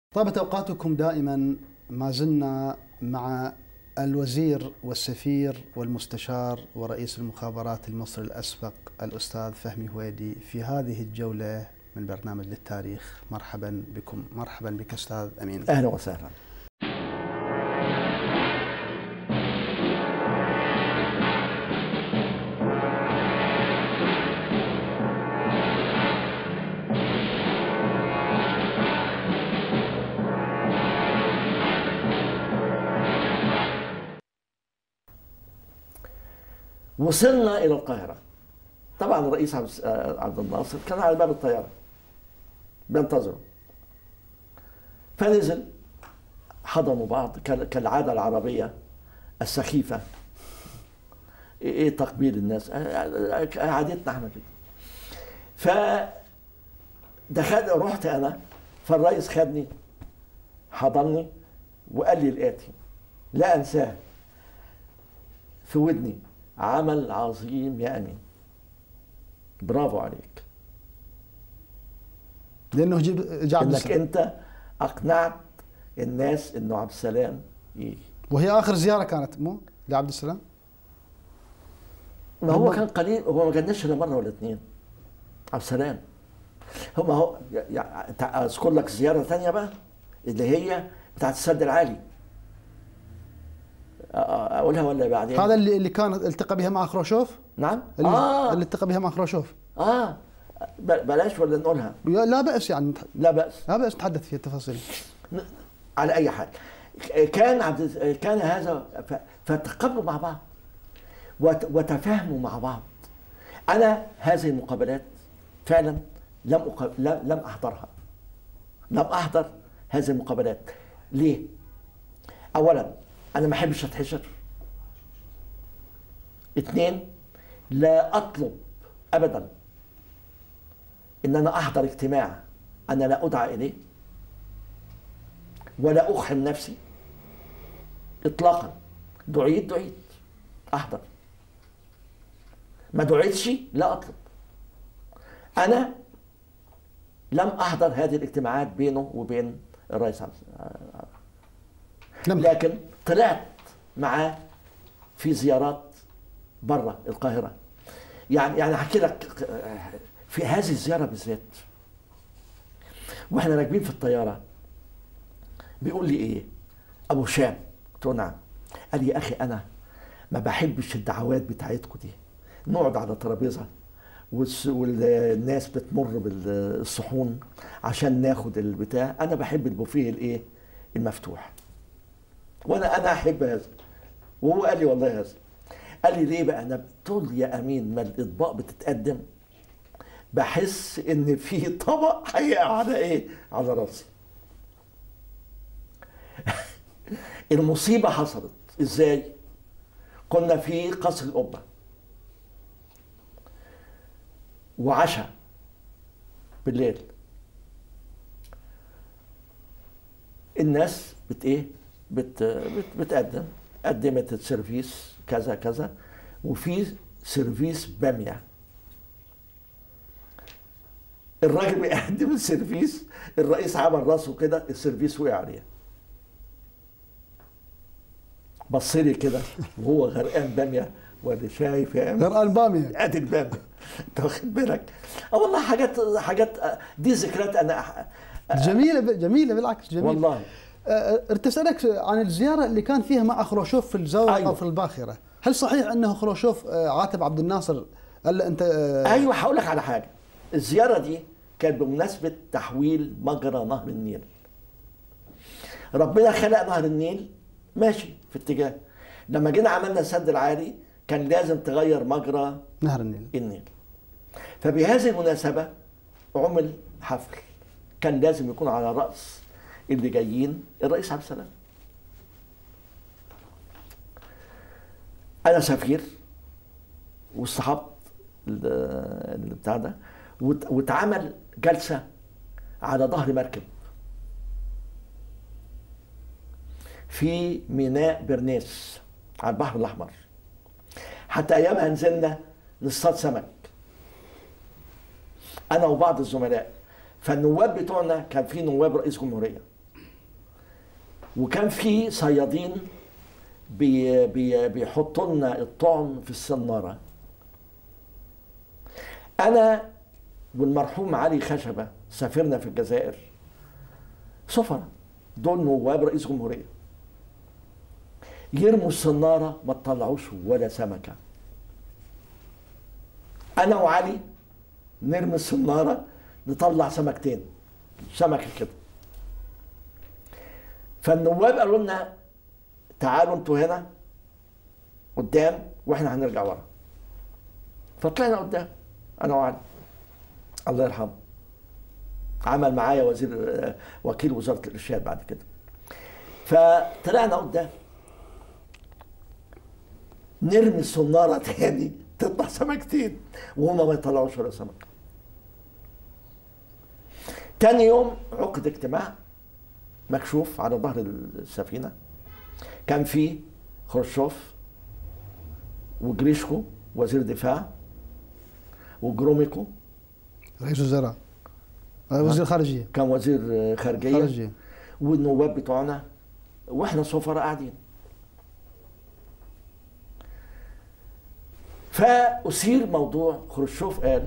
طابت اوقاتكم دائما ما زلنا مع الوزير والسفير والمستشار ورئيس المخابرات المصري الاسبق الاستاذ فهمي هويدي في هذه الجوله من برنامج للتاريخ مرحبا بكم مرحبا بك استاذ امين اهلا وسهلا وصلنا الى القاهره طبعا الرئيس عبد عبد الناصر كان على باب الطياره بينتظره فنزل حضنوا بعض كال- كالعاده العربيه السخيفه ايه تقبيل الناس عادتنا احنا كده ف دخل رحت انا فالرئيس خدني حضني وقال لي الاتي لا انساه في ودني عمل عظيم يا امين برافو عليك لانه جيب جاء عبد انك السلام انت اقنعت الناس انه عبد السلام يجي وهي اخر زياره كانت مو لعبد السلام ما هو هم- كان قليل هو ما جالناش الا مره ولا اتنين عبد السلام هم هو يعني تع- اذكر لك زياره تانية بقى اللي هي بتاعت السد العالي أ- أ- اقولها ولا بعدين هذا اللي اللي كان التقى بها مع خروشوف نعم اللي, اه اللي التقى بها مع خروشوف اه ب- بلاش ولا نقولها يا- لا باس يعني لا باس لا باس نتحدث في التفاصيل على اي حال كان عبد كان هذا ف- فتقابلوا مع بعض وت- وتفاهموا مع بعض انا هذه المقابلات فعلا لم أق... لم لم احضرها لم احضر هذه المقابلات ليه اولا انا ما احبش اتحشر اثنين لا اطلب ابدا ان انا احضر اجتماع انا لا ادعى اليه ولا أخحم نفسي إطلاقا دعيت دعيت أحضر ما دعيتش لا أطلب أنا لم أحضر هذه الاجتماعات بينه وبين الرئيس عبد لم لكن طلعت معاه في زيارات بره القاهرة يعني يعني احكي لك في هذه الزيارة بالذات واحنا راكبين في الطيارة بيقول لي ايه ابو هشام قلت له نعم قال لي يا اخي انا ما بحبش الدعوات بتاعتكم دي نقعد على ترابيزه والس- والناس بتمر بالصحون عشان ناخد البتاع انا بحب البوفيه الايه المفتوح وانا انا احب هذا وهو قال لي والله هذا قال لي ليه بقى انا طول يا امين ما الاطباق بتتقدم بحس ان في طبق هيقع على ايه على راسي المصيبة حصلت ازاي كنا في قصر القبة وعشاء بالليل الناس بت ايه بت بت بتقدم قدمت السيرفيس كذا كذا وفي سيرفيس باميه الراجل بيقدم السيرفيس الرئيس عمل راسه كده السيرفيس وقع عليه بص لي كده وهو غرقان باميه وانا شايف يا أمي غرقان باميه ادي الباميه انت واخد بالك اه والله حاجات حاجات آه، دي ذكريات انا أح- جميله ب- جميله بالعكس جميله والله أه، اريد اسالك عن الزياره اللي كان فيها مع خروشوف في الزاويه أيوة. او في الباخره، هل صحيح انه خروشوف أه، عاتب عبد الناصر قال له انت أه، ايوه هقول لك على حاجه الزياره دي كانت بمناسبه تحويل مجرى نهر النيل ربنا خلق نهر النيل ماشي في اتجاه لما جينا عملنا السد العالي كان لازم تغير مجرى نهر النيل النيل فبهذه المناسبة عمل حفل كان لازم يكون على رأس اللي جايين الرئيس عبد السلام أنا سفير واصطحبت ال- اللي بتاع ده وات- واتعمل جلسة على ظهر مركب في ميناء برنيس على البحر الأحمر حتى أيامها نزلنا نصطاد سمك انا وبعض الزملاء فالنواب بتوعنا كان في نواب رئيس جمهوريه وكان في صيادين بي بي بيحطوا لنا الطعم في الصناره انا والمرحوم علي خشبه سافرنا في الجزائر سفراء دول نواب رئيس جمهوريه يرموا الصناره ما تطلعوش ولا سمكه انا وعلي نرمي الصناره نطلع سمكتين سمكه كده فالنواب قالوا لنا تعالوا انتوا هنا قدام واحنا هنرجع ورا فطلعنا قدام انا وعلي الله يرحمه عمل معايا وزير وكيل وزاره الارشاد بعد كده فطلعنا قدام نرمي الصناره تاني تطلع سمكتين وهما ما يطلعوش ولا سمك تاني يوم عقد اجتماع مكشوف على ظهر السفينه كان في خرشوف وجريشكو وزير دفاع وجروميكو رئيس وزراء آه، وزير خارجيه كان وزير خارجيه خارجيه والنواب بتوعنا واحنا سفراء قاعدين فأثير موضوع خروشوف قال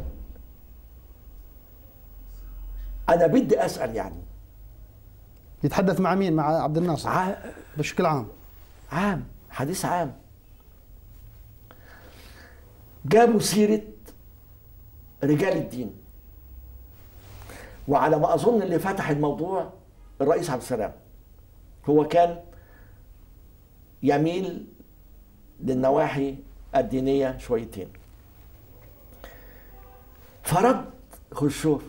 أنا بدي أسأل يعني يتحدث مع مين مع عبد الناصر ع- بشكل عام عام حديث عام جابوا سيرة رجال الدين وعلى ما أظن اللي فتح الموضوع الرئيس عبد السلام هو كان يميل للنواحي الدينية شويتين فرد خرشوف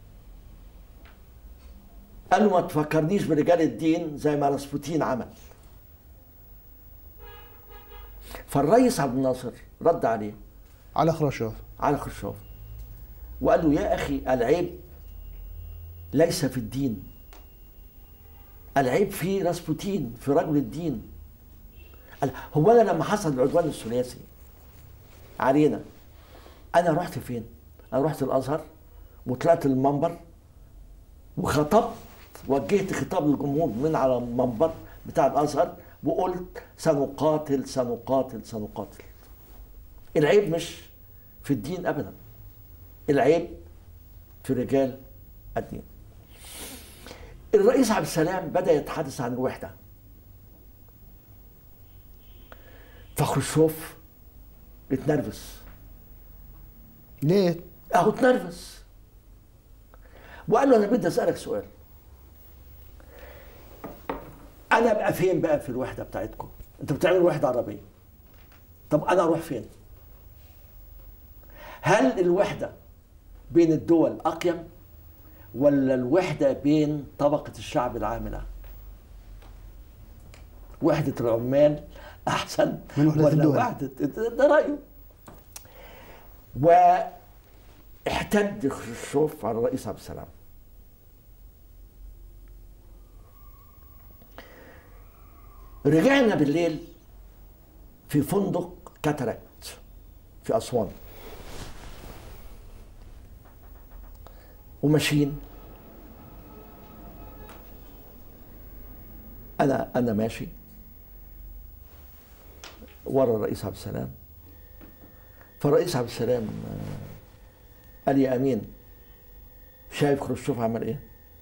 قال له ما تفكرنيش برجال الدين زي ما راسبوتين عمل فالرئيس عبد الناصر رد عليه على خروشوف على خرشوف وقال له يا اخي العيب ليس في الدين العيب في راسبوتين في رجل الدين قال هو انا لما حصل العدوان الثلاثي علينا انا رحت فين؟ انا رحت الازهر وطلعت المنبر وخطبت وجهت خطاب للجمهور من على المنبر بتاع الازهر وقلت سنقاتل سنقاتل سنقاتل العيب مش في الدين ابدا العيب في رجال الدين الرئيس عبد السلام بدا يتحدث عن الوحده فخرشوف اتنرفز ليه؟ اهو اتنرفز وقال له انا بدي اسالك سؤال انا ابقى فين بقى في الوحده بتاعتكم انتوا بتعملوا وحده عربيه طب انا اروح فين هل الوحده بين الدول اقيم ولا الوحده بين طبقه الشعب العامله وحده العمال احسن من وحدة ولا الدول. وحده ده رايه واحتد خرشوف على الرئيس عبد السلام رجعنا بالليل في فندق كاتاراكت في أسوان وماشيين أنا أنا ماشي ورا الرئيس عبد السلام فالرئيس عبد السلام آه، قال يا امين شايف خرشوف عمل ايه؟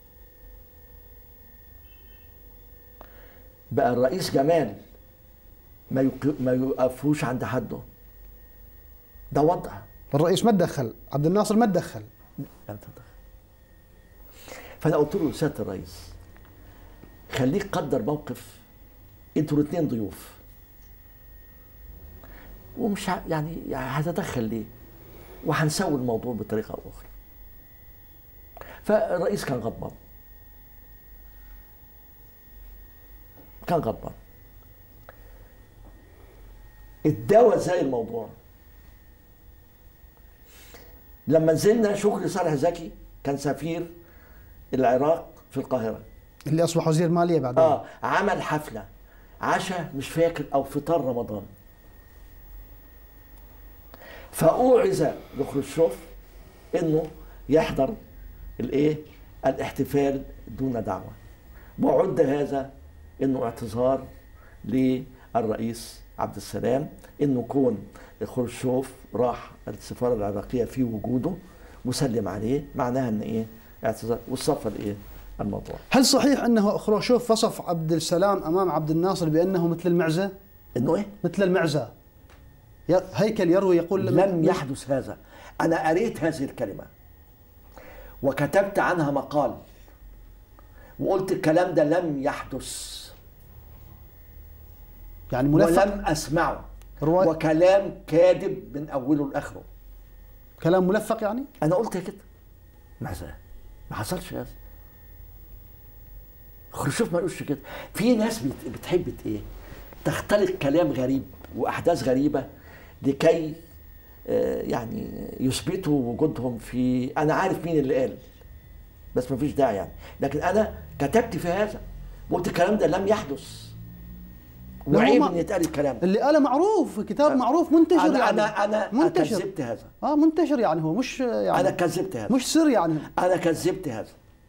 بقى الرئيس جمال ما يق- ما يقفوش عند حده ده وضع الرئيس ما تدخل عبد الناصر ما تدخل لم تدخل فانا قلت له سياده الرئيس خليك قدر موقف انتوا الاثنين ضيوف ومش ع- يعني يعني هتدخل ليه؟ وهنسوي الموضوع بطريقه او اخرى. فالرئيس كان غضبان. كان غضبان. اتداوى ازاي الموضوع؟ لما نزلنا شكري صالح زكي كان سفير العراق في القاهره اللي اصبح وزير ماليه بعدين اه عمل حفله عشاء مش فاكر او فطار رمضان فأوعز لخرشوف انه يحضر الايه الاحتفال دون دعوه وعد هذا انه اعتذار للرئيس عبد السلام انه كون خروشوف راح السفاره العراقيه في وجوده وسلم عليه معناها ان ايه اعتذار وصف الايه الموضوع هل صحيح انه خروشوف وصف عبد السلام امام عبد الناصر بانه مثل المعزه؟ انه ايه مثل المعزه ي- هيكل يروي يقول لم يحدث هذا انا قريت هذه الكلمه وكتبت عنها مقال وقلت الكلام ده لم يحدث يعني ملفق ولم اسمعه رواية وكلام كاذب من اوله لاخره كلام ملفق يعني؟ انا قلت كده ماذا ما حصلش هذا خرشوف ما يقولش كده في ناس بت- بتحب ت- ايه تختلق كلام غريب واحداث غريبه لكي آه، يعني يثبتوا وجودهم في انا عارف مين اللي قال بس ما فيش داعي يعني لكن انا كتبت في هذا وقلت الكلام ده لم يحدث لا، هو وعيب ما- ان يتقال الكلام ده اللي قاله معروف كتاب معروف منتشر انا يعني انا انا منتشر كذبت هذا اه منتشر يعني هو مش يعني انا كذبت هذا مش سر يعني انا كذبت هذا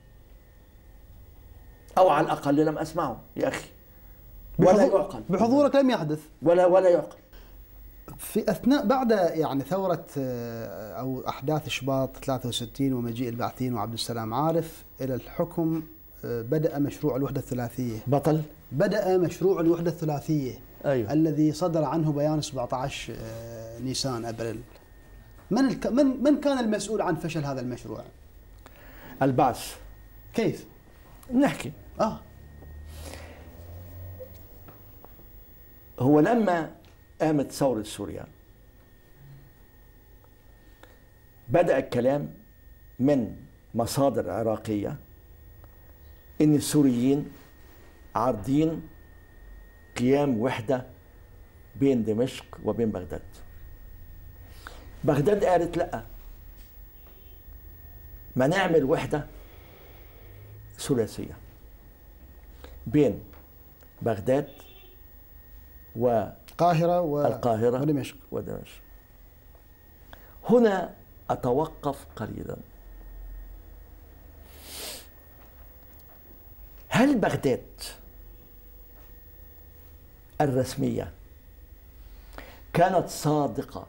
او على الاقل لم اسمعه يا اخي ولا بحضور- يعقل بحضورك لم يحدث ولا ولا يعقل في اثناء بعد يعني ثوره آه، او احداث شباط 63 ومجيء البعثيين وعبد السلام عارف الى الحكم آه، بدا مشروع الوحده الثلاثيه بطل بدا مشروع الوحده الثلاثيه ايوه الذي صدر عنه بيان 17 آه، نيسان ابريل من الك... من من كان المسؤول عن فشل هذا المشروع؟ البعث كيف؟ نحكي اه هو لما قامت ثورة سوريا بدأ الكلام من مصادر عراقية إن السوريين عارضين قيام وحدة بين دمشق وبين بغداد بغداد قالت لأ ما نعمل وحدة ثلاثية بين بغداد و القاهره و... القاهرة ودمشق ودمشق هنا أتوقف قليلا هل بغداد الرسمية كانت صادقة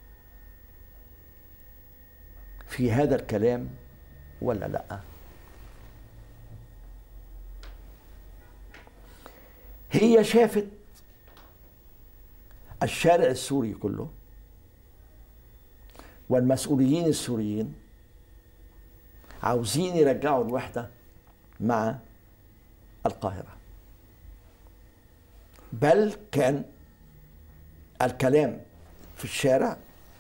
في هذا الكلام ولا لا هي شافت الشارع السوري كله والمسؤولين السوريين عاوزين يرجعوا الوحدة مع القاهرة بل كان الكلام في الشارع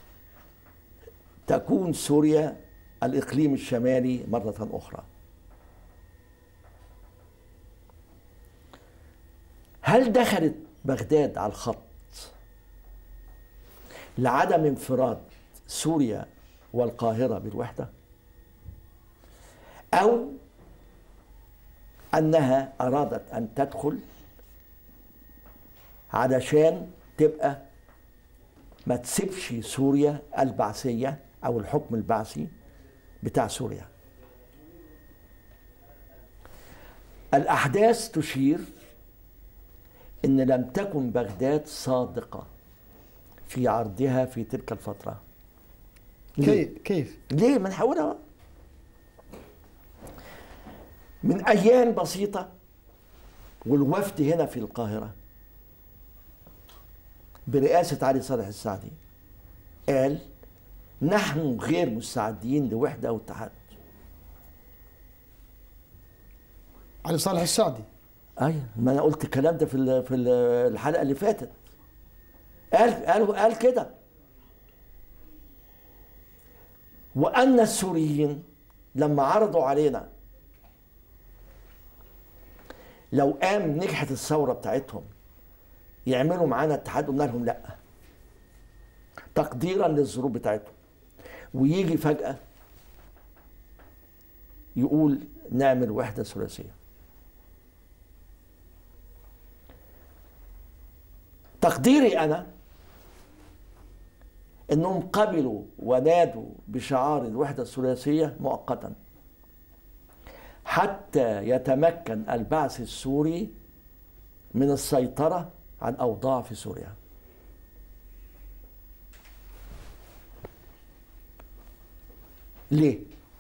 تكون سوريا الإقليم الشمالي مرة أخرى هل دخلت بغداد على الخط لعدم انفراد سوريا والقاهرة بالوحدة أو أنها أرادت أن تدخل علشان تبقى ما تسيبش سوريا البعثية أو الحكم البعثي بتاع سوريا الأحداث تشير أن لم تكن بغداد صادقة في عرضها في تلك الفترة ليه؟ كيف كيف؟ ليه ما نحاولها من أيام بسيطة والوفد هنا في القاهرة برئاسة علي صالح السعدي قال نحن غير مستعدين لوحدة أو اتحاد علي صالح السعدي أيوة ما أنا قلت الكلام ده في ال- في ال- الحلقة اللي فاتت قال قال قال كده وأن السوريين لما عرضوا علينا لو قام نجحت الثورة بتاعتهم يعملوا معانا اتحاد قلنا لهم لا تقديرا للظروف بتاعتهم ويجي فجأة يقول نعمل وحدة ثلاثية تقديري أنا انهم قبلوا ونادوا بشعار الوحده الثلاثيه مؤقتا حتى يتمكن البعث السوري من السيطرة عن أوضاع في سوريا ليه؟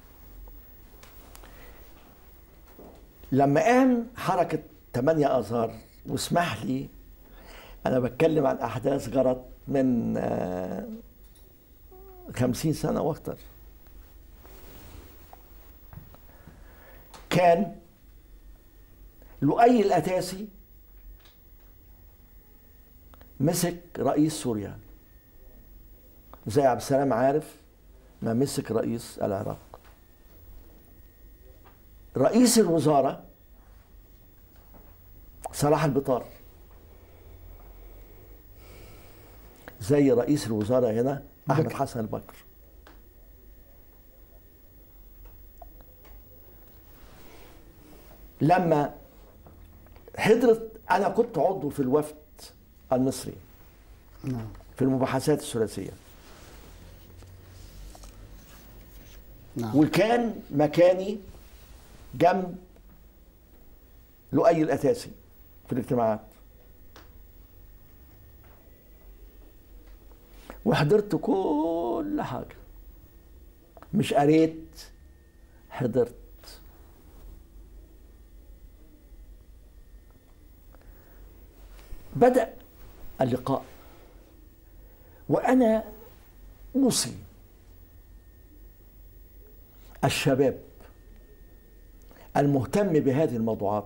لما قام حركة 8 آذار واسمح لي أنا بتكلم عن أحداث جرت من آه، خمسين سنة وأكتر كان لؤي الأتاسي مسك رئيس سوريا زي عبد السلام عارف ما مسك رئيس العراق رئيس الوزارة صلاح البطار زي رئيس الوزراء هنا احمد بكر. حسن البكر لما حضرت انا كنت عضو في الوفد المصري نعم في المباحثات الثلاثيه نعم وكان مكاني جنب لؤي الأتاسي في الاجتماعات وحضرت كل حاجة مش قريت حضرت بدأ اللقاء وأنا أوصي الشباب المهتم بهذه الموضوعات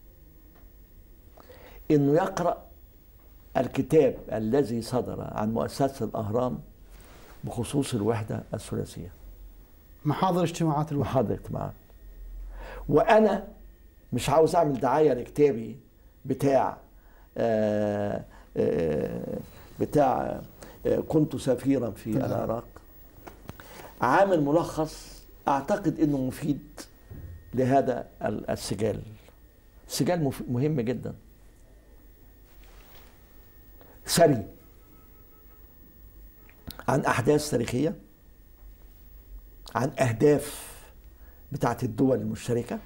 انه يقرا الكتاب الذي صدر عن مؤسسه الاهرام بخصوص الوحده الثلاثيه محاضر اجتماعات الوحدة محاضره اجتماعات وانا مش عاوز اعمل دعايه لكتابي بتاع آه، آه، بتاع آه، كنت سفيرا في نعم. العراق عامل ملخص اعتقد انه مفيد لهذا ال- السجال سجال مف- مهم جدا سري عن احداث تاريخيه عن اهداف بتاعت الدول المشتركه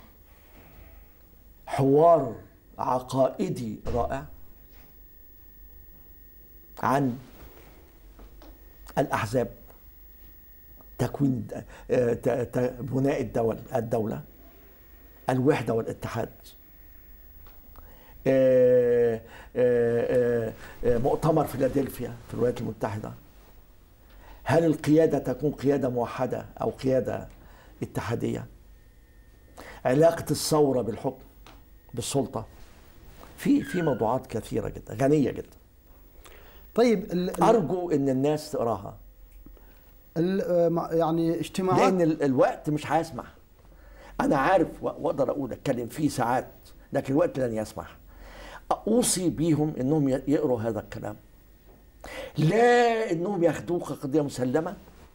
حوار عقائدي رائع عن الاحزاب تكوين آه، ت- ت- بناء الدول الدوله الوحده والاتحاد آه، آه، آه، مؤتمر فيلادلفيا في الولايات المتحده هل القياده تكون قياده موحده او قياده اتحاديه علاقه الثوره بالحكم بالسلطه في في موضوعات كثيره جدا غنيه جدا طيب ال ال ارجو ان الناس تقراها ال آه، مع- يعني اجتماعات لان ال- الوقت مش هيسمح انا عارف و- واقدر اقول اتكلم فيه ساعات لكن الوقت لن يسمح اوصي بيهم انهم ي- يقروا هذا الكلام لا انهم ياخدوه كقضيه مسلمه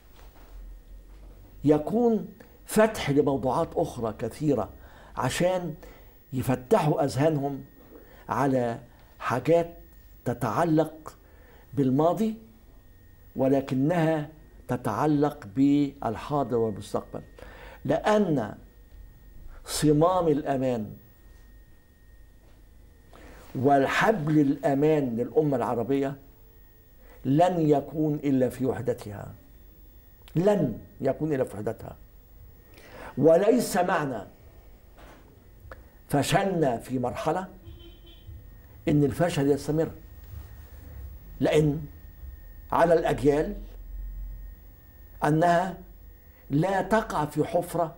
يكون فتح لموضوعات اخرى كثيره عشان يفتحوا اذهانهم على حاجات تتعلق بالماضي ولكنها تتعلق بالحاضر والمستقبل لان صمام الامان والحبل الامان للامه العربيه لن يكون الا في وحدتها لن يكون الا في وحدتها وليس معنى فشلنا في مرحله ان الفشل يستمر لان على الاجيال انها لا تقع في حفره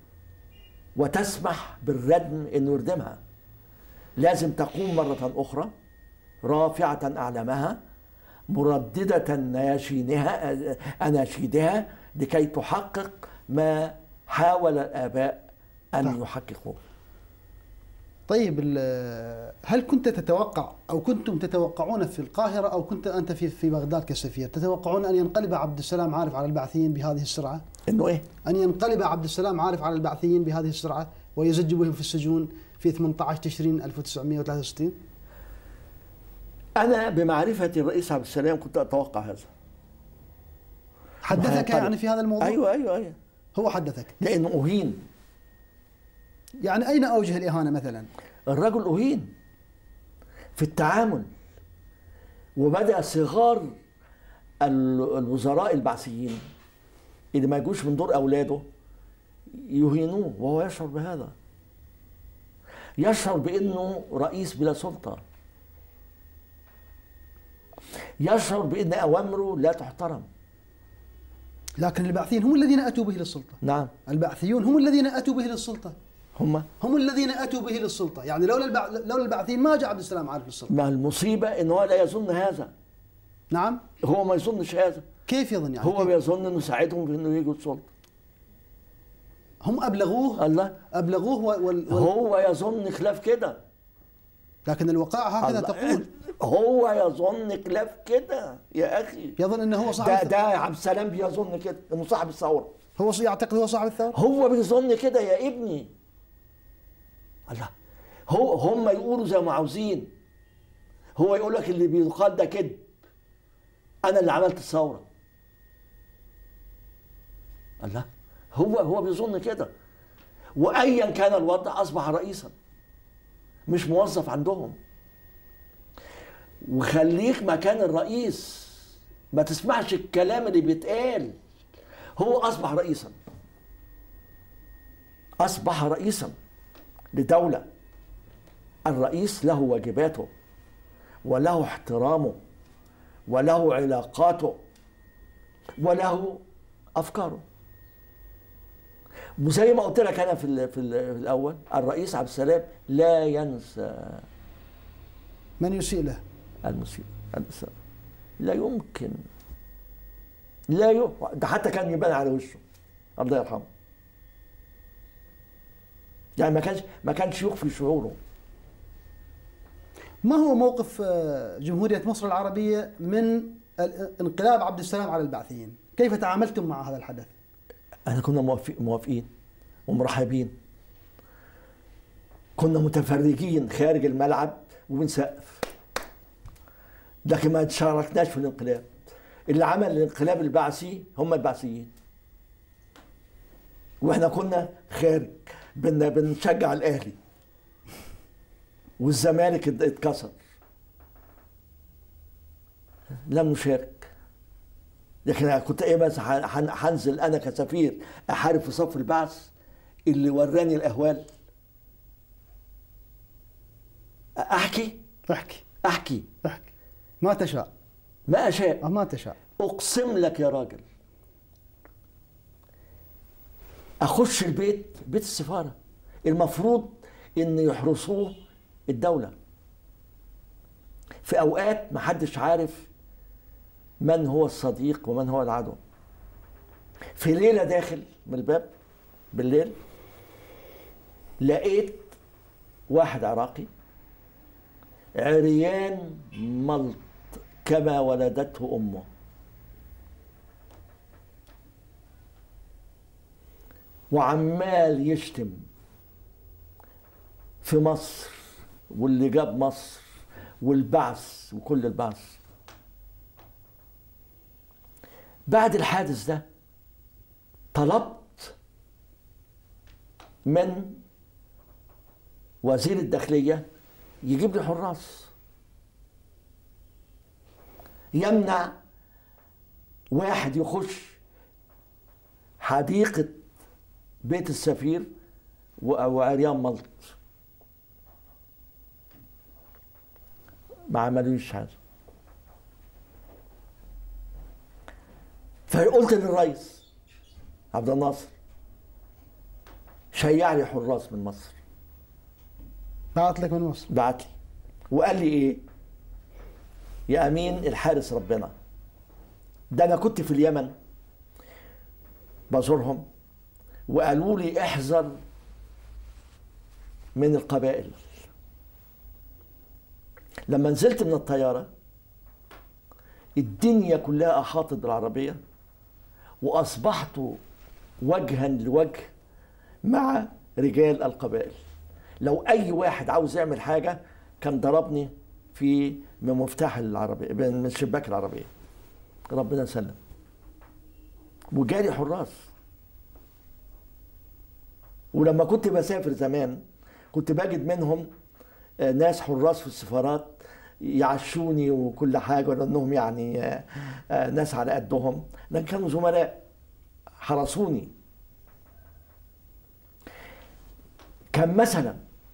وتسمح بالردم انه يردمها لازم تقوم مره اخرى رافعه اعلامها مردده نياشينها اناشيدها لكي تحقق ما حاول الاباء ان نعم. يحققوه طيب ال- هل كنت تتوقع او كنتم تتوقعون في القاهره او كنت انت في في بغداد كسفير تتوقعون ان ينقلب عبد السلام عارف على البعثيين بهذه السرعه؟ انه ايه ان ينقلب عبد السلام عارف على البعثيين بهذه السرعه ويزج بهم في السجون في 18 تشرين 1963 انا بمعرفتي الرئيس عبد السلام كنت اتوقع هذا حدثك وهينقلب. يعني في هذا الموضوع؟ ايوه ايوه ايوه هو حدثك لانه اهين يعني اين اوجه الاهانه مثلا؟ الرجل اهين في التعامل وبدا صغار ال- الوزراء البعثيين اللي ما يجوش من دور اولاده يهينوه وهو يشعر بهذا يشعر بانه رئيس بلا سلطه يشعر بان اوامره لا تحترم لكن البعثيين هم الذين اتوا به للسلطه نعم البعثيون هم الذين اتوا به للسلطه هم هم الذين اتوا به للسلطه يعني لولا البع... لولا البعثيين ما جاء عبد السلام عارف للسلطه ما المصيبه ان هو لا يظن هذا نعم هو ما يظنش هذا كيف يظن يعني هو كيف؟ بيظن انه ساعدهم في انه يجوا السلطه هم ابلغوه الله ابلغوه وال... وال... هو يظن خلاف كده لكن الوقائع هكذا الله. تقول هو يظن خلاف كده يا اخي يظن انه هو ده صاحب ده عبد السلام بيظن كده انه صاحب الثوره هو يعتقد هو صاحب الثوره هو بيظن كده يا ابني الله هو هم يقولوا زي ما عاوزين هو يقول لك اللي بيقال ده كذب انا اللي عملت الثوره الله هو هو بيظن كده وايا كان الوضع اصبح رئيسا مش موظف عندهم وخليك مكان الرئيس ما تسمعش الكلام اللي بيتقال هو اصبح رئيسا اصبح رئيسا لدوله الرئيس له واجباته وله احترامه وله علاقاته وله افكاره وزي ما قلت لك انا في ال في, ال في الاول الرئيس عبد السلام لا ينسى من يسيء له المسيء الإساءة لا يمكن لا يمكن ده حتى كان يبان على وشه الله يرحمه يعني ما كانش ما كانش يخفي شعوره ما هو موقف آه، جمهوريه مصر العربيه من ال- انقلاب عبد السلام على البعثيين كيف تعاملتم مع هذا الحدث احنا كنا موافق موافقين ومرحبين كنا متفرجين خارج الملعب وبنسقف لكن ما تشاركناش في الانقلاب اللي عمل الانقلاب البعثي هم البعثيين واحنا كنا خارج بن بنشجع الاهلي والزمالك ات- اتكسر لم نشارك لكن أنا كنت ايه بس هن- هن- هنزل انا كسفير احارب في صف البعث اللي وراني الاهوال احكي احكي احكي احكي ما تشاء ما اشاء أو ما تشاء اقسم لك يا راجل اخش البيت بيت السفاره المفروض ان يحرسوه الدوله في اوقات محدش عارف من هو الصديق ومن هو العدو في ليله داخل من الباب بالليل لقيت واحد عراقي عريان ملط كما ولدته امه وعمال يشتم في مصر واللي جاب مصر والبعث وكل البعث بعد الحادث ده طلبت من وزير الداخلية يجيب لي حراس يمنع واحد يخش حديقة بيت السفير و- وعريان ملط ما عملوش هذا فقلت للرئيس عبد الناصر شيع لي حراس من مصر بعت لك من مصر بعت لي وقال لي ايه يا امين الحارس ربنا ده انا كنت في اليمن بزورهم وقالوا لي احذر من القبائل لما نزلت من الطياره الدنيا كلها احاطت بالعربيه واصبحت وجها لوجه مع رجال القبائل لو اي واحد عاوز يعمل حاجه كان ضربني في من مفتاح العربيه من شباك العربيه ربنا سلم وجالي حراس ولما كنت بسافر زمان كنت بجد منهم آه، ناس حراس في السفارات يعشوني وكل حاجه لانهم يعني آه، آه، ناس على قدهم لكن كانوا زملاء حرسوني كان مثلا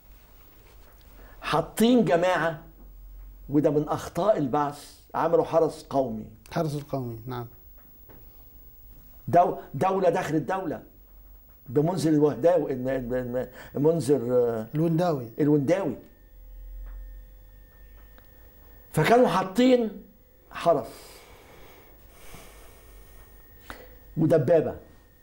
حاطين جماعه وده من اخطاء البعث عملوا حرس قومي حرس القومي نعم دو دولة داخل الدولة بمنذر الوهداوي الم- الم- منذر آه، الونداوي الونداوي فكانوا حاطين حرس ودبابة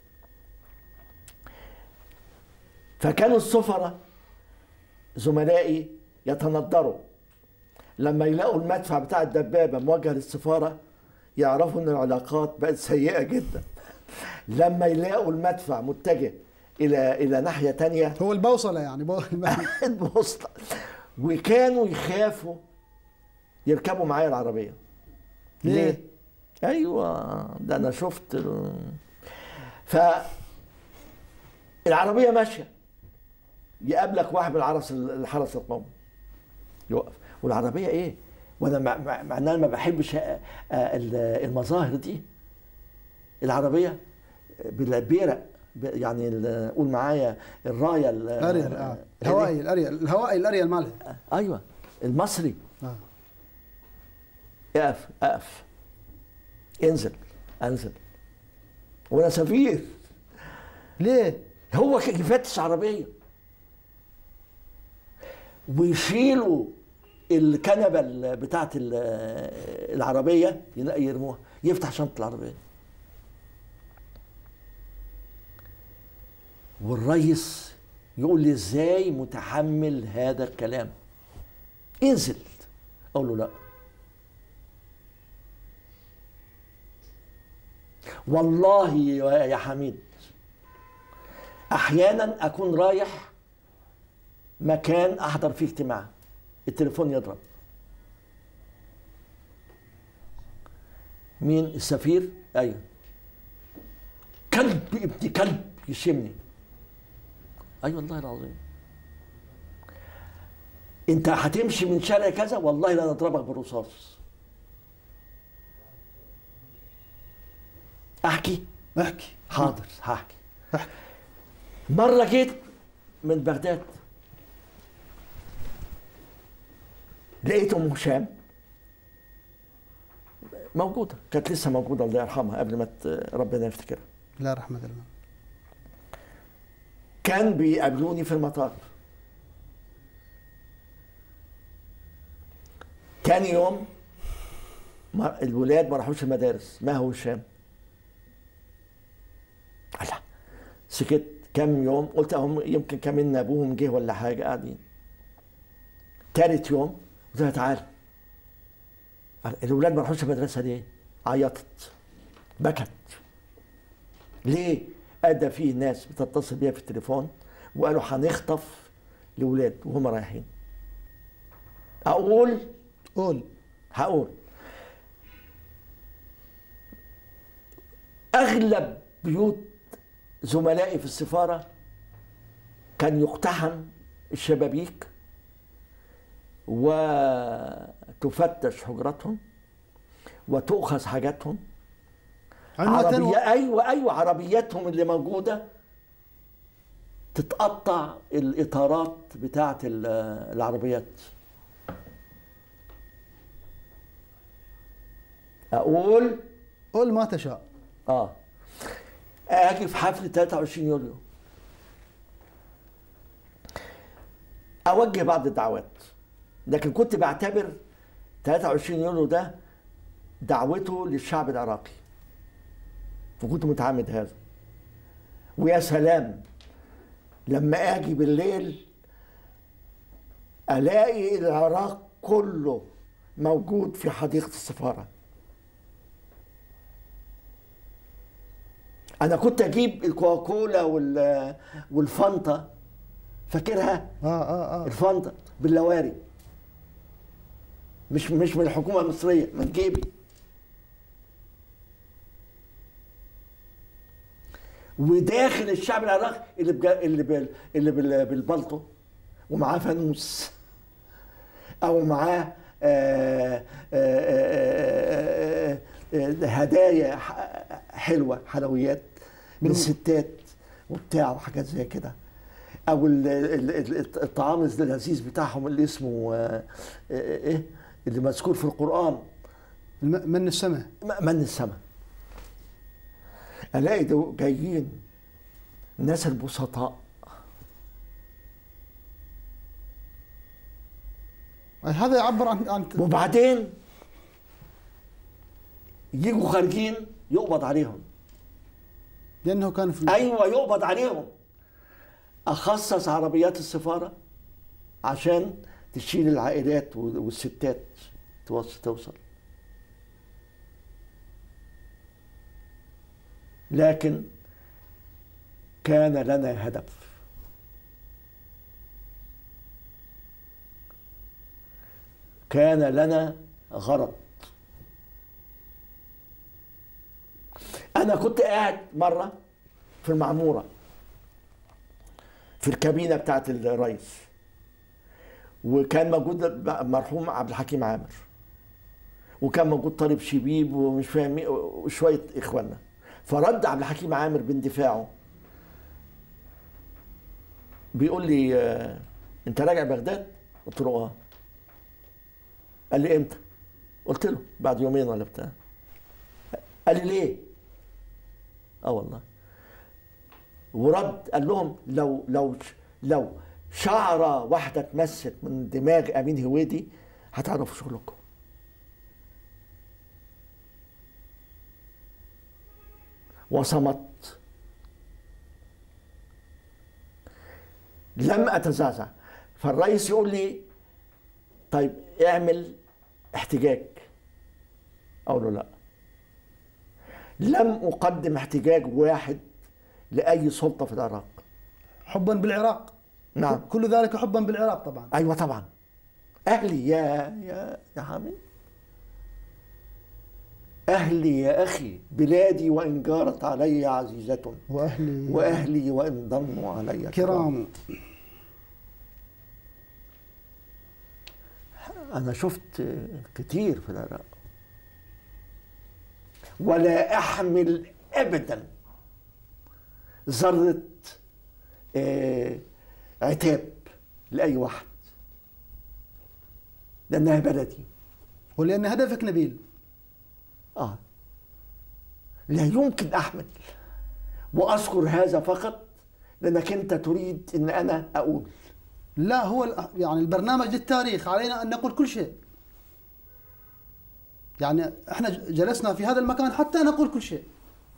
فكانوا السفراء زملائي يتندروا لما يلاقوا المدفع بتاع الدبابة موجه للسفارة يعرفوا ان العلاقات بقت سيئة جدا لما يلاقوا المدفع متجه الى الى ناحية تانية هو البوصلة يعني بو... البوسطة وكانوا يخافوا يركبوا معايا العربية ليه؟ ليه؟ ايوه ده انا شفت ال... ف العربية ماشية يقابلك واحد من الحرس الحرس القومي يوقف والعربية ايه؟ وانا مع, مع, مع ان انا ما بحبش آه، آه، ال- المظاهر دي العربية بالبيرق ب- يعني ال- قول معايا الراية ال- الاريال اه آه، الهوائي الاريال الهوائي الاريال مالها ايوه المصري آه. اقف اقف انزل انزل وانا سفير ليه؟ هو كان يفتش عربيه ويشيلوا الكنبه ال- بتاعت ال- العربيه ين- يرموها يفتح شنطه العربيه والريس يقول لي ازاي متحمل هذا الكلام انزل اقول له لا والله يا يا حميد احيانا اكون رايح مكان احضر فيه اجتماع التليفون يضرب مين السفير ايوه كلب ابن كلب يشمني اي أيوة والله العظيم انت هتمشي من شارع كذا والله لا نضربك بالرصاص احكي احكي حاضر هحكي احكي مرة جيت من بغداد لقيت ام هشام موجودة كانت لسه موجودة الله يرحمها قبل ما ت- ربنا يفتكرها لا رحمة الله كان بيقابلوني في المطار تاني يوم ما- الولاد ما راحوش المدارس ما هو هشام الله سكت كام يوم قلت هم يمكن كمان ابوهم جه ولا حاجه قاعدين تالت يوم قلت لها تعالى قال الولاد ما راحوش المدرسه ليه؟ عيطت بكت ليه؟ ادى فيه ناس بتتصل بيها في التليفون وقالوا هنخطف الاولاد وهم رايحين اقول قول هقول اغلب بيوت زملائي في السفاره كان يقتحم الشبابيك وتفتش حجراتهم وتؤخذ حاجاتهم عامة عربية ايوه ايوه عربياتهم اللي موجوده تتقطع الاطارات بتاعه ال- العربيات اقول قول ما تشاء اه اجي في حفل 23 يوليو اوجه بعض الدعوات لكن كنت بعتبر 23 يوليو ده دعوته للشعب العراقي وكنت متعمد هذا ويا سلام لما اجي بالليل الاقي العراق كله موجود في حديقه السفاره انا كنت اجيب الكوكولا وال والفانتا فاكرها اه اه اه الفانتا باللواري مش مش من الحكومه المصريه من جيبي وداخل الشعب العراقي اللي بجا اللي بال اللي بال بالبلطو ومعاه فانوس او معاه آه، آه، آه، آه، هدايا ح- حلوه حلويات من الستات وبتاع وحاجات زي كده او ال- ال- ال- الطعام اللذيذ بتاعهم اللي اسمه آه، آه، ايه اللي مذكور في القران الم- من السماء م- من السماء الاقي دول جايين الناس البسطاء هذا يعبر عن عن وبعدين يجوا خارجين يقبض عليهم لانه كان في ايوه يقبض عليهم اخصص عربيات السفاره عشان تشيل العائلات والستات توصل توصل لكن كان لنا هدف كان لنا غرض انا كنت قاعد مره في المعموره في الكابينه بتاعت الرئيس وكان موجود مرحوم عبد الحكيم عامر وكان موجود طالب شبيب ومش فاهم مين وشويه اخواننا فرد عبد الحكيم عامر باندفاعه بيقول لي آه، انت راجع بغداد؟ قلت له اه قال لي امتى؟ قلت له بعد يومين ولا بتاع قال لي ليه؟ اه والله ورد قال لهم لو لو لو شعره واحده اتمست من دماغ امين هويدي هتعرفوا شغلكم وصمت لم اتزعزع فالرئيس يقول لي طيب اعمل احتجاج اقول له لا لم اقدم احتجاج واحد لاي سلطه في العراق حبا بالعراق نعم كل ذلك حبا بالعراق طبعا ايوه طبعا اهلي يا يا يا حامد اهلي يا اخي بلادي وان جارت علي عزيزه واهلي واهلي وان ضموا علي كرام انا شفت كتير في العراق ولا احمل ابدا ذره آه، عتاب لاي واحد لانها بلدي ولان هدفك نبيل اه لا يمكن احمل واذكر هذا فقط لانك انت تريد ان انا اقول لا هو ال- يعني البرنامج للتاريخ علينا ان نقول كل شيء يعني احنا ج- جلسنا في هذا المكان حتى نقول كل شيء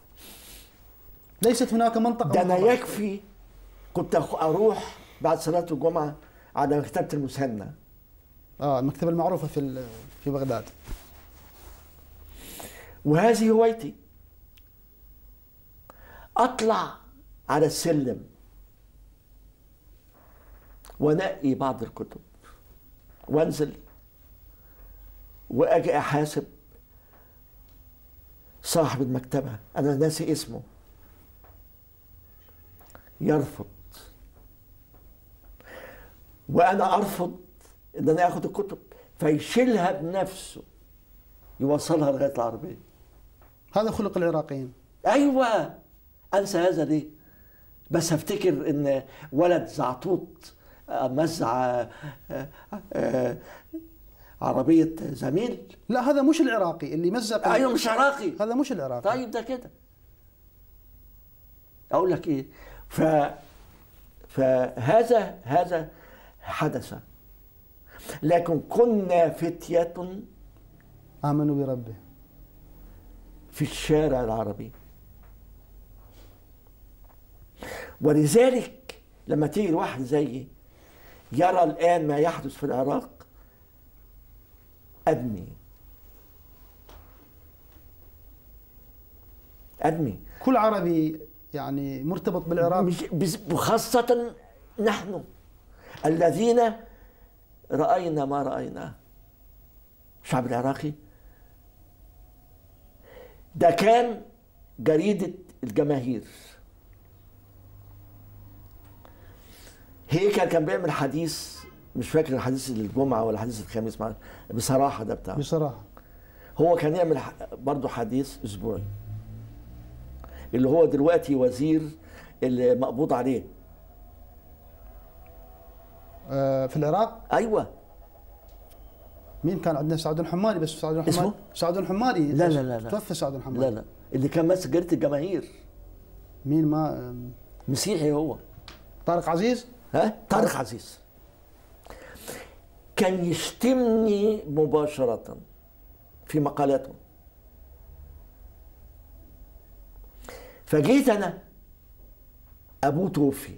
ليست هناك منطقه ده انا مخبأة. يكفي كنت أخ- اروح بعد صلاه الجمعه على مكتبه المثنى اه المكتبه المعروفه في ال- في بغداد وهذه هوايتي اطلع على السلم وانقي بعض الكتب وانزل واجي احاسب صاحب المكتبه انا ناسي اسمه يرفض وانا ارفض ان انا اخد الكتب فيشيلها بنفسه يوصلها لغايه العربيه هذا خلق العراقيين ايوه انسى هذا ليه بس افتكر ان ولد زعطوط آه، مزع آه، آه، عربيه زميل لا هذا مش العراقي اللي مزق ايوه مش عراقي هذا مش العراقي طيب ده كده اقول لك ايه ف فهذا هذا حدث لكن كنا فتيه امنوا بربه في الشارع العربي ولذلك لما تيجي الواحد زيي يرى الآن ما يحدث في العراق أدمي أدمي كل عربي يعني مرتبط بالعراق مش بس- وخاصة نحن الذين رأينا ما رأيناه الشعب العراقي ده كان جريدة الجماهير هيكل كان بيعمل حديث مش فاكر حديث الجمعه ولا حديث الخميس مع بصراحه ده بتاعه بصراحه هو كان يعمل ح- برضه حديث اسبوعي اللي هو دلوقتي وزير اللي مقبوض عليه آه، في العراق ايوه مين كان عندنا سعد الحمادي بس سعد الحمادي اسمه؟ سعد الحمادي لا لا لا لا. توفى سعد الحمادي لا لا اللي كان ماسك جريده الجماهير مين ما آم، مسيحي هو طارق عزيز ها طارق عزيز كان يشتمني مباشرة في مقالاته فجيت أنا أبوه توفي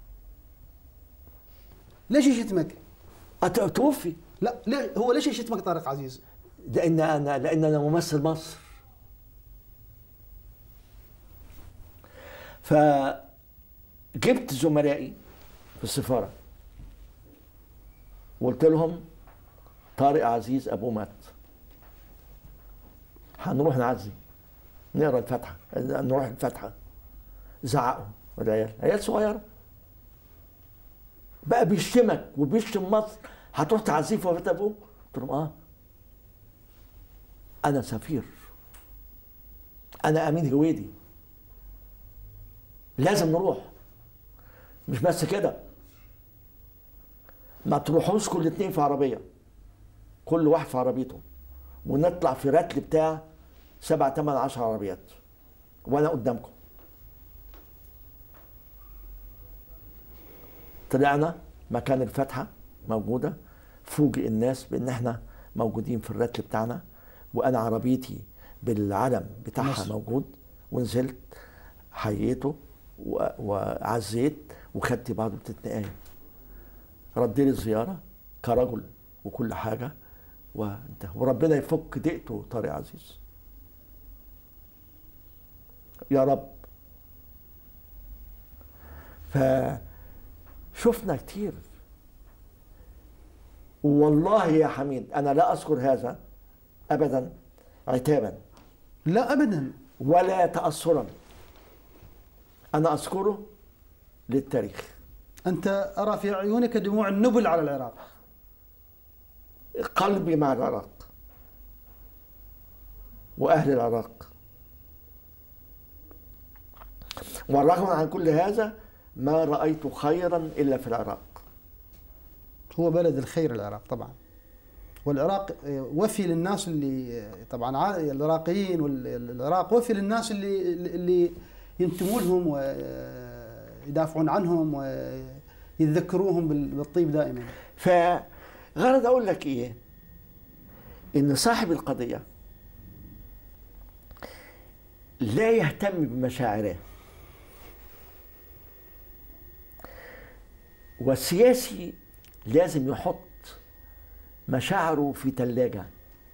ليش يشتمك؟ أت- توفي لا ليه هو ليش يشتمك طارق عزيز؟ لأن أنا لأن أنا ممثل مصر فجبت زملائي في السفارة وقلت لهم طارق عزيز أبوه مات هنروح نعزي نقرا الفاتحة نروح الفاتحة زعقوا العيال عيال صغيرة بقى بيشتمك وبيشتم مصر هتروح تعزيه في وفاة أبوه قلت لهم اه أنا سفير أنا أمين هويدي لازم نروح مش بس كده ما تروحوش كل اتنين في عربية كل واحد في عربيته ونطلع في رتل بتاع سبع تمن عشر عربيات وأنا قدامكم طلعنا مكان الفتحة موجودة فوجئ الناس بان احنا موجودين في الرتل بتاعنا وانا عربيتي بالعلم بتاعها مصر. موجود ونزلت حييته و- وعزيت وخدت بعض بتتنقاية رد لي الزيارة كرجل وكل حاجة وانتهى وربنا يفك ضيقته طارق عزيز يا رب فشفنا كتير والله يا حميد انا لا اذكر هذا ابدا عتابا لا ابدا ولا تاثرا انا اذكره للتاريخ انت ارى في عيونك دموع النبل على العراق قلبي مع العراق واهل العراق والرغم عن كل هذا ما رايت خيرا الا في العراق هو بلد الخير العراق طبعا والعراق آه، وفي للناس اللي آه، طبعا عا- العراقيين والعراق وفي للناس اللي اللي ينتموا لهم ويدافعون عنهم ويتذكروهم بال- بالطيب دائما فغرض اقول لك ايه ان صاحب القضيه لا يهتم بمشاعره والسياسي لازم يحط مشاعره في ثلاجه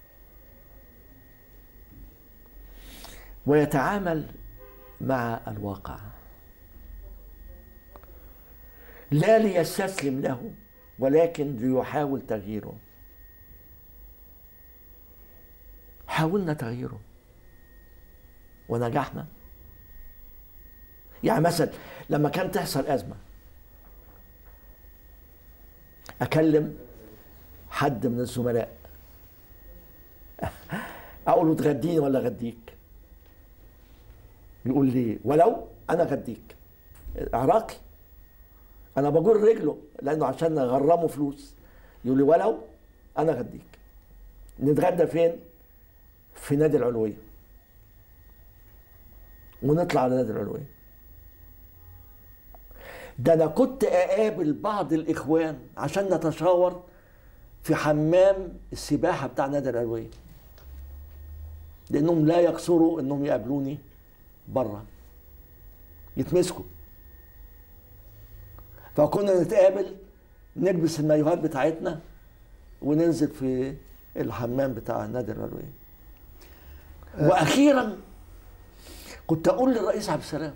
ويتعامل مع الواقع لا ليستسلم له ولكن ليحاول تغييره حاولنا تغييره ونجحنا يعني مثلا لما كانت تحصل أزمة أكلم حد من الزملاء أقول له تغديني ولا أغديك يقول لي ولو أنا أغديك عراقي انا بجر رجله لانه عشان اغرمه فلوس يقول لي ولو انا غديك نتغدى فين في نادي العلويه ونطلع على نادي العلويه ده انا كنت اقابل بعض الاخوان عشان نتشاور في حمام السباحه بتاع نادي العلويه لانهم لا يقصروا انهم يقابلوني بره يتمسكوا فكنا نتقابل نلبس المايوهات بتاعتنا وننزل في الحمام بتاع نادي العلوية واخيرا كنت اقول للرئيس عبد السلام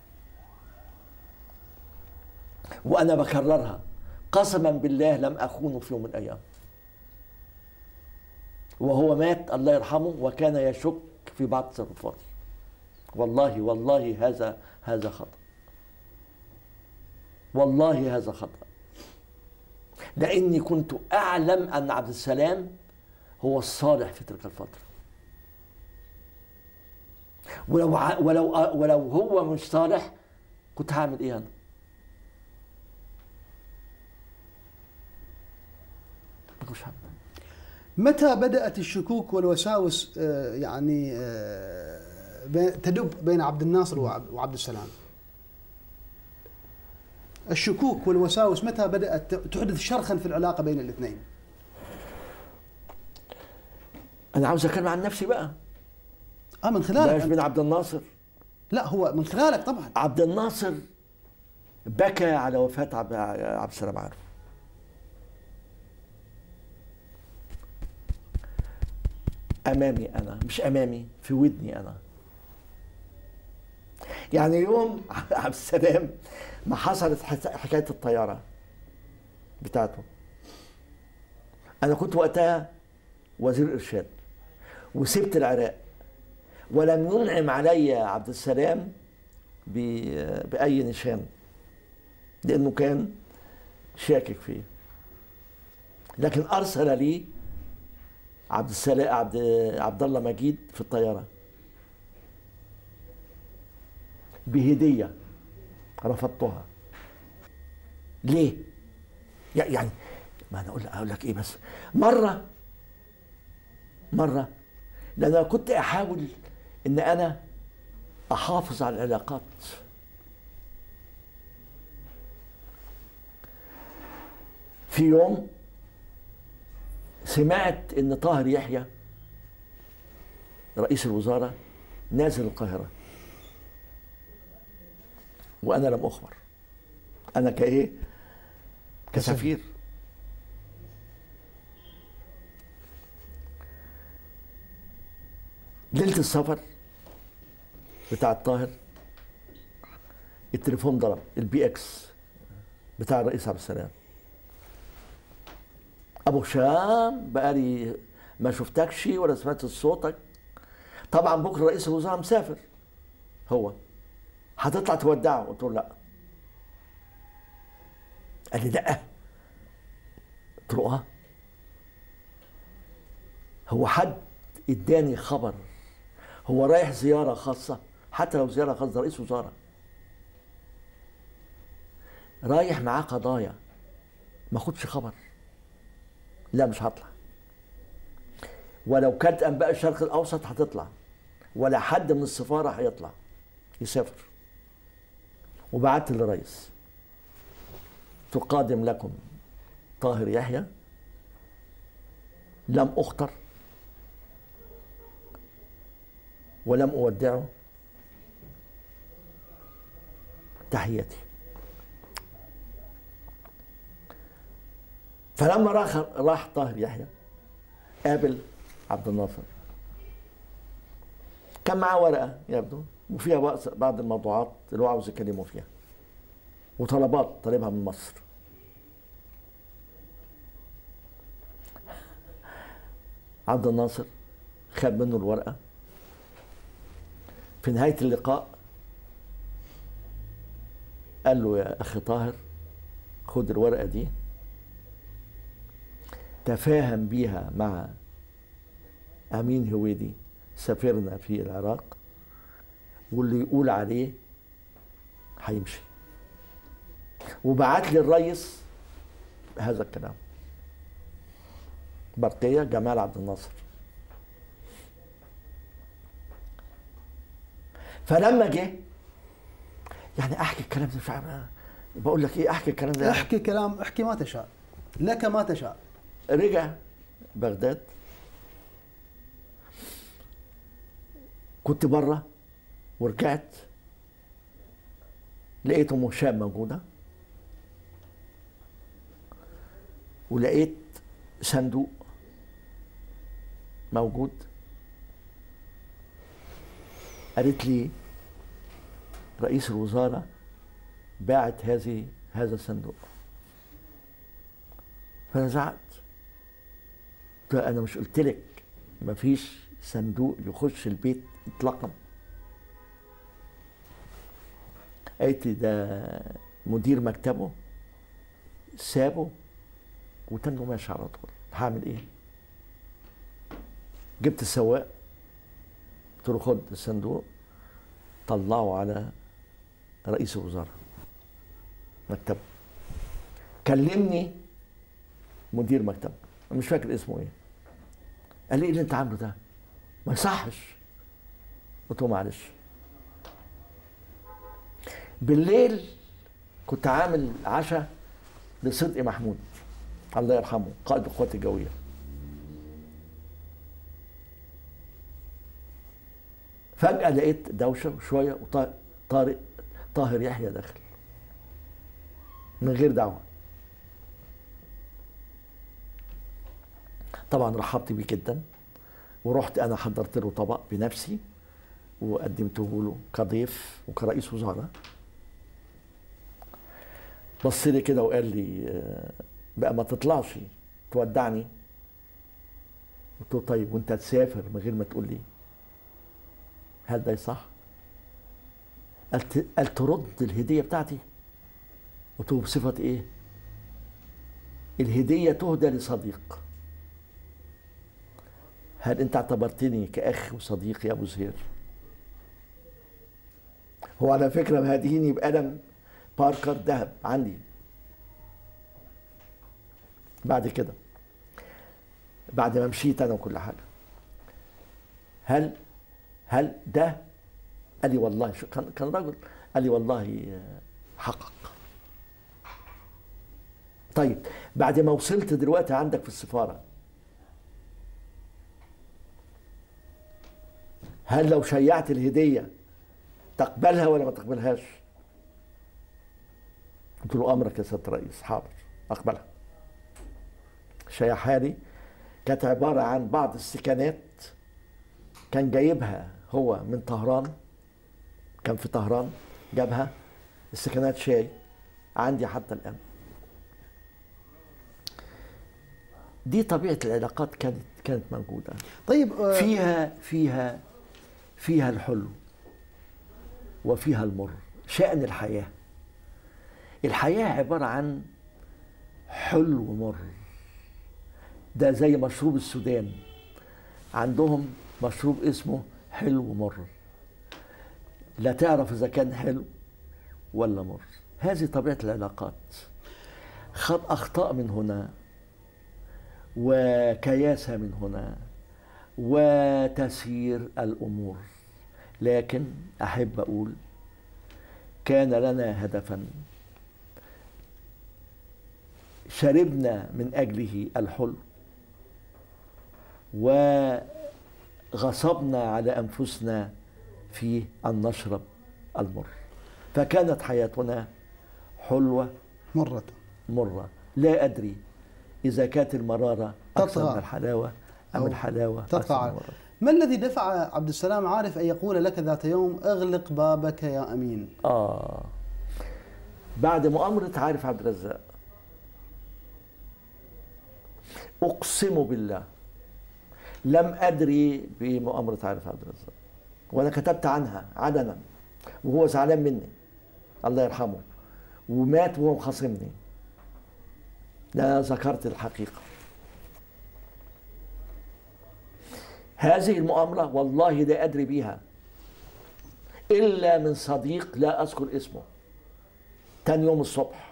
وانا بكررها قسما بالله لم اخونه في يوم من الايام وهو مات الله يرحمه وكان يشك في بعض تصرفاتي والله والله هذا هذا خطأ والله هذا خطأ لاني كنت اعلم ان عبد السلام هو الصالح في تلك الفتره ولو ع- ولو ولو هو مش صالح كنت هعمل ايه انا ما كنتش هعمل متى بدأت الشكوك والوساوس آه، يعني آه، بين- تدب بين عبد الناصر وعب- وعبد السلام؟ الشكوك والوساوس متى بدأت تحدث شرخا في العلاقة بين الاثنين؟ انا عاوز اتكلم عن نفسي بقى اه من بلاش خلالك بين عبد الناصر لا هو من خلالك طبعا عبد الناصر بكى على وفاة عبد عبد السلام عارف أمامي أنا مش أمامي في ودني أنا يعني يوم عبد السلام ما حصلت حس- حكاية الطيارة بتاعته أنا كنت وقتها وزير إرشاد وسبت العراق ولم ينعم علي عبد السلام ب- بأي نشان لأنه كان شاكك فيه لكن أرسل لي عبد السلام عبد عبد الله مجيد في الطيارة بهدية رفضتها ليه؟ يع- يعني ما انا اقول اقول لك ايه بس مره مره لان انا كنت احاول ان انا احافظ على العلاقات في يوم سمعت ان طاهر يحيى رئيس الوزاره نازل القاهره وانا لم اخبر انا كايه كسفير ليله السفر بتاع الطاهر التليفون ضرب البي اكس بتاع الرئيس عبد السلام ابو هشام بقالي ما شفتكش ولا سمعت صوتك طبعا بكره رئيس الوزراء مسافر هو هتطلع تودعه قلت له لا قال لي لا قلت له اه هو حد اداني خبر هو رايح زياره خاصه حتى لو زياره خاصه ده رئيس وزراء رايح معاه قضايا ما خدش خبر لا مش هطلع ولو كانت انباء الشرق الاوسط هتطلع ولا حد من السفاره هيطلع يسافر وبعت للرئيس تقادم لكم طاهر يحيى لم اختر ولم اودعه تحياتي فلما راح راح طاهر يحيى قابل عبد الناصر كان معاه ورقه يبدو وفيها بقى بعض الموضوعات اللي هو عاوز يكلمه فيها وطلبات طالبها من مصر عبد الناصر خد منه الورقه في نهايه اللقاء قال له يا اخي طاهر خد الورقه دي تفاهم بيها مع امين هويدي سفيرنا في العراق واللي يقول عليه هيمشي وبعت لي الرئيس هذا الكلام برقية جمال عبد الناصر فلما جه يعني احكي الكلام ده مش عارف بقول لك ايه احكي الكلام ده احكي كلام احكي ما تشاء لك ما تشاء رجع بغداد كنت بره ورجعت لقيت ام هشام موجوده ولقيت صندوق موجود قالت لي رئيس الوزراء باعت هذه هذا الصندوق فنزعت قلت لها انا مش قلت لك مفيش صندوق يخش البيت اطلاقا قالت لي ده مدير مكتبه سابه وتنه ماشي على طول هعمل ايه جبت السواق قلت له خد الصندوق طلعه على رئيس الوزراء مكتبه كلمني مدير مكتبه أنا مش فاكر اسمه ايه قال لي ايه اللي انت عامله ده ما يصحش قلت له معلش بالليل كنت عامل عشاء لصدقي محمود الله يرحمه قائد القوات الجويه فجأة لقيت دوشة وشوية وطارق طاهر يحيى داخل من غير دعوة طبعا رحبت بيه جدا ورحت انا حضرت له طبق بنفسي وقدمته له كضيف وكرئيس وزراء بص لي كده وقال لي آه، بقى ما تطلعش تودعني قلت له طيب وانت تسافر من غير ما تقول لي هل ده صح؟ قال ت- قال ترد الهديه بتاعتي قلت له بصفه ايه؟ الهديه تهدى لصديق هل انت اعتبرتني كاخ وصديق يا ابو زهير؟ هو على فكره مهديني بقلم باركر ذهب عندي بعد كده بعد ما مشيت انا وكل حاجه هل هل ده قال لي والله شو كان كان رجل قال لي والله آه، حقق طيب بعد ما وصلت دلوقتي عندك في السفاره هل لو شيعت الهديه تقبلها ولا ما تقبلهاش؟ قلت له امرك يا سياده الرئيس حاضر اقبلها شيعها لي كانت عباره عن بعض السكنات كان جايبها هو من طهران كان في طهران جابها السكنات شاي عندي حتى الان دي طبيعه العلاقات كانت كانت موجوده طيب آه، فيها فيها فيها الحلو وفيها المر شأن الحياة الحياة عبارة عن حلو ومر ده زي مشروب السودان عندهم مشروب اسمه حلو ومر لا تعرف إذا كان حلو ولا مر هذه طبيعة العلاقات خد أخطاء من هنا وكياسة من هنا وتسيير الامور لكن احب اقول كان لنا هدفا شربنا من اجله الحلو وغصبنا على انفسنا في ان نشرب المر فكانت حياتنا حلوه مرة مرة لا أدري إذا كانت المرارة أكثر تطغى. من الحلاوة أم أو الحلاوة تطغى أكثر من على- المرارة ما الذي دفع عبد السلام عارف أن يقول لك ذات يوم اغلق بابك يا أمين آه بعد مؤامرة عارف عبد الرزاق أقسم بالله لم أدري بمؤامرة عارف عبد الرزاق وأنا كتبت عنها علنا وهو زعلان مني الله يرحمه ومات وهو مخاصمني لا ذكرت الحقيقة هذه المؤامرة والله لا أدري بها إلا من صديق لا أذكر اسمه تاني يوم الصبح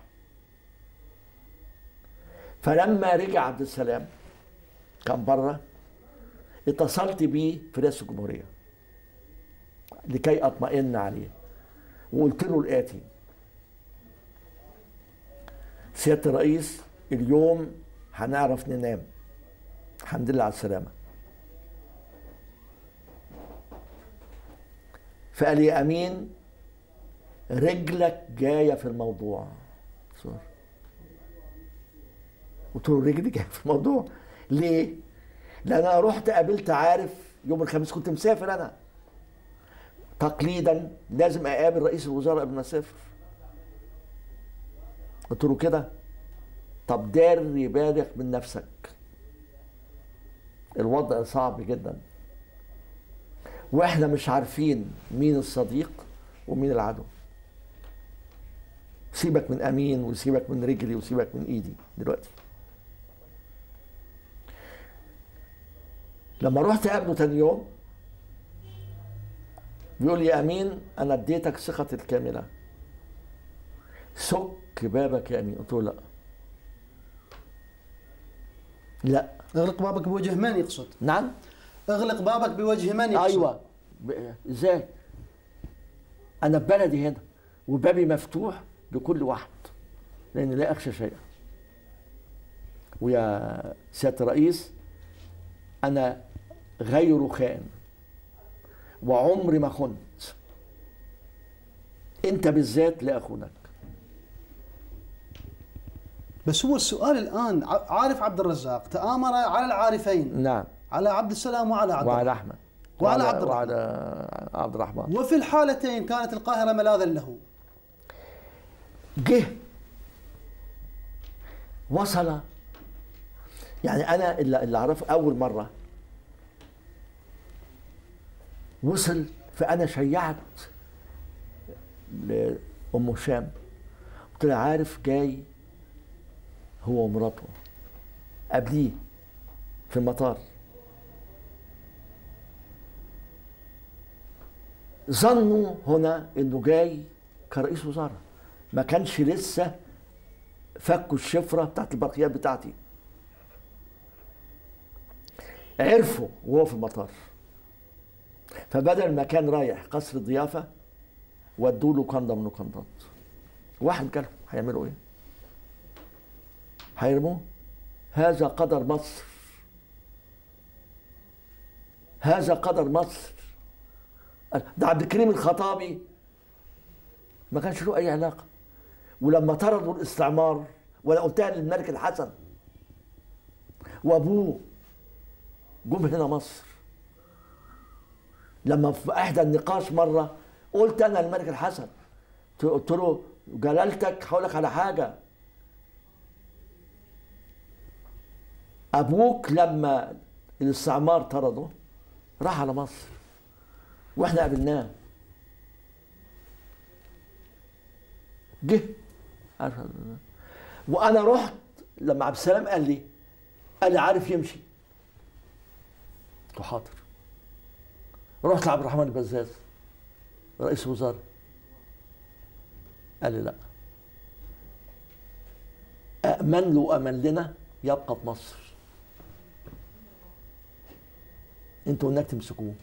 فلما رجع عبد السلام كان بره اتصلت بيه في رئاسة الجمهورية لكي أطمئن عليه وقلت له الآتي سيادة الرئيس اليوم هنعرف ننام الحمد لله على السلامة فقال لي أمين رجلك جاية في الموضوع صور. قلت له رجلي جاية في الموضوع ليه؟ لأن أنا رحت قابلت عارف يوم الخميس كنت مسافر أنا تقليدا لازم أقابل رئيس الوزراء قبل ما أسافر قلت له كده طب داري بالغ من نفسك الوضع صعب جدا واحنا مش عارفين مين الصديق ومين العدو سيبك من امين وسيبك من رجلي وسيبك من ايدي دلوقتي لما رحت اقابله تاني يوم بيقول لي يا امين انا اديتك ثقتي الكامله سك بابك يا امين قلت له لا لا اغلق بابك بوجه من يقصد نعم اغلق بابك بوجه من يقصد ايوه ب- ازاي انا في بلدي هنا وبابي مفتوح لكل واحد لان لا اخشى شيئا ويا سياده الرئيس انا غير خائن وعمري ما خنت انت بالذات لا اخونك بس هو السؤال الان ع- عارف عبد الرزاق تآمر على العارفين نعم على عبد السلام وعلى عبد وعلى الرحمن احمد وعلى عبد الرحمن. وعلى عبد الرحمن وفي الحالتين كانت القاهرة ملاذا له جه وصل يعني انا اللي اللي اعرفه اول مره وصل فانا شيعت لام هشام قلت لها عارف جاي هو ومراته قبليه في المطار ظنوا هنا انه جاي كرئيس وزراء ما كانش لسه فكوا الشفره بتاعت البرقيات بتاعتي عرفوا وهو في المطار فبدل ما كان رايح قصر الضيافه ودوا له كندا من الكندات واحد قال هيعملوا ايه؟ هيرموه هذا قدر مصر هذا قدر مصر ده عبد الكريم الخطابي ما كانش له اي علاقه ولما طردوا الاستعمار وانا قلتها للملك الحسن وابوه جم هنا مصر لما في احدى النقاش مره قلت انا للملك الحسن قلت له جلالتك هقول لك على حاجه ابوك لما الاستعمار طرده راح على مصر واحنا قابلناه جه عارف وانا رحت لما عبد السلام قال لي قال لي عارف يمشي قلت له حاضر رحت لعبد الرحمن البزاز رئيس وزراء قال لي لا أأمن له وأمن لنا يبقى في مصر انتوا هناك تمسكوه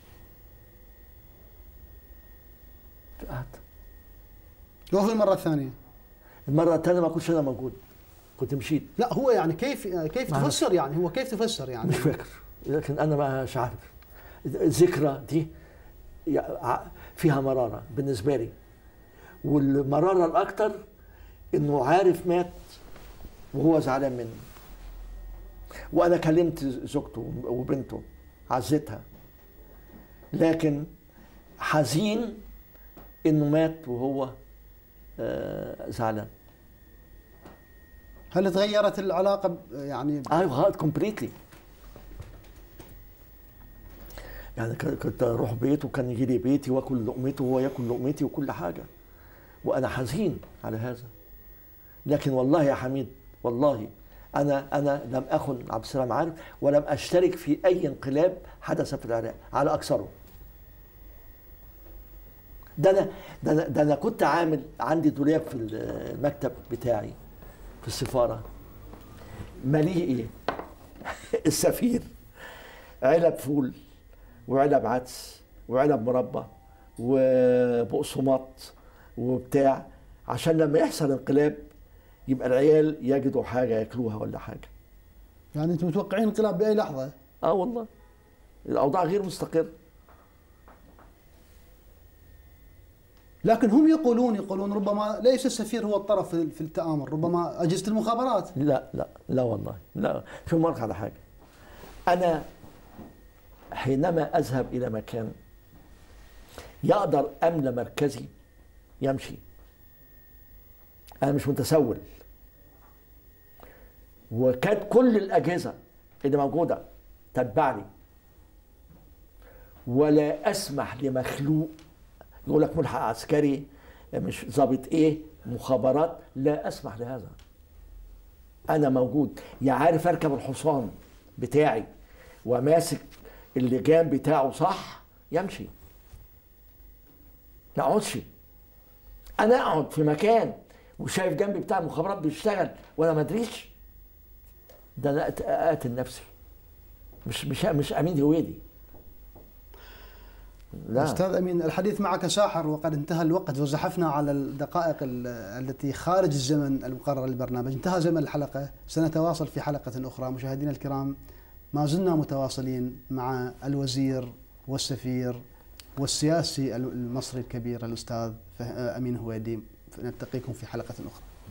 قعدت وفي المرة الثانية المرة الثانية ما كنتش أنا موجود كنت مشيت لا هو يعني كيف كيف ما تفسر يعني هو كيف تفسر يعني مش فاكر لكن أنا مش عارف الذكرى دي يع- فيها مرارة بالنسبة لي والمرارة الأكتر إنه عارف مات وهو زعلان منه وأنا كلمت زوجته وبنته عزتها لكن حزين إنه مات وهو آه، زعلان هل تغيرت العلاقة ب- يعني ايوه كومبليتلي يعني ك- كنت اروح بيته كان يجي لي بيتي واكل لقمته وهو ياكل لقمتي وكل حاجه وانا حزين على هذا لكن والله يا حميد والله انا انا لم اخن عبد السلام عارف ولم اشترك في اي انقلاب حدث في العراق على اكثره ده انا ده انا ده انا كنت عامل عندي دولاب في المكتب بتاعي في السفاره مليه ايه؟ السفير علب فول وعلب عدس وعلب مربى وبقسماط وبتاع عشان لما يحصل انقلاب يبقى العيال يجدوا حاجه ياكلوها ولا حاجه يعني انتم متوقعين انقلاب باي لحظة اه والله الاوضاع غير مستقره لكن هم يقولون يقولون ربما ليس السفير هو الطرف في في التآمر ربما أجهزة المخابرات لا لا لا والله لا شو مرك على حاجه انا حينما اذهب الى مكان يقدر امن مركزي يمشي انا مش متسول وكانت كل الاجهزه اللي موجوده تتبعني ولا اسمح لمخلوق يقول لك ملحق عسكري مش ضابط ايه مخابرات لا اسمح لهذا انا موجود يا عارف اركب الحصان بتاعي وماسك اللجان بتاعه صح يمشي ما اقعدش انا اقعد في مكان وشايف جنبي بتاع المخابرات بيشتغل وانا ما ادريش ده انا أت- اقتل نفسي مش مش مش امين هويدي لا أستاذ أمين الحديث معك ساحر وقد انتهى الوقت وزحفنا على الدقائق ال- التي خارج الزمن المقرر للبرنامج انتهى زمن الحلقة سنتواصل في حلقة أخرى مشاهدينا الكرام ما زلنا متواصلين مع الوزير والسفير والسياسي المصري الكبير الأستاذ فه- أمين هويدي نلتقيكم في حلقة أخرى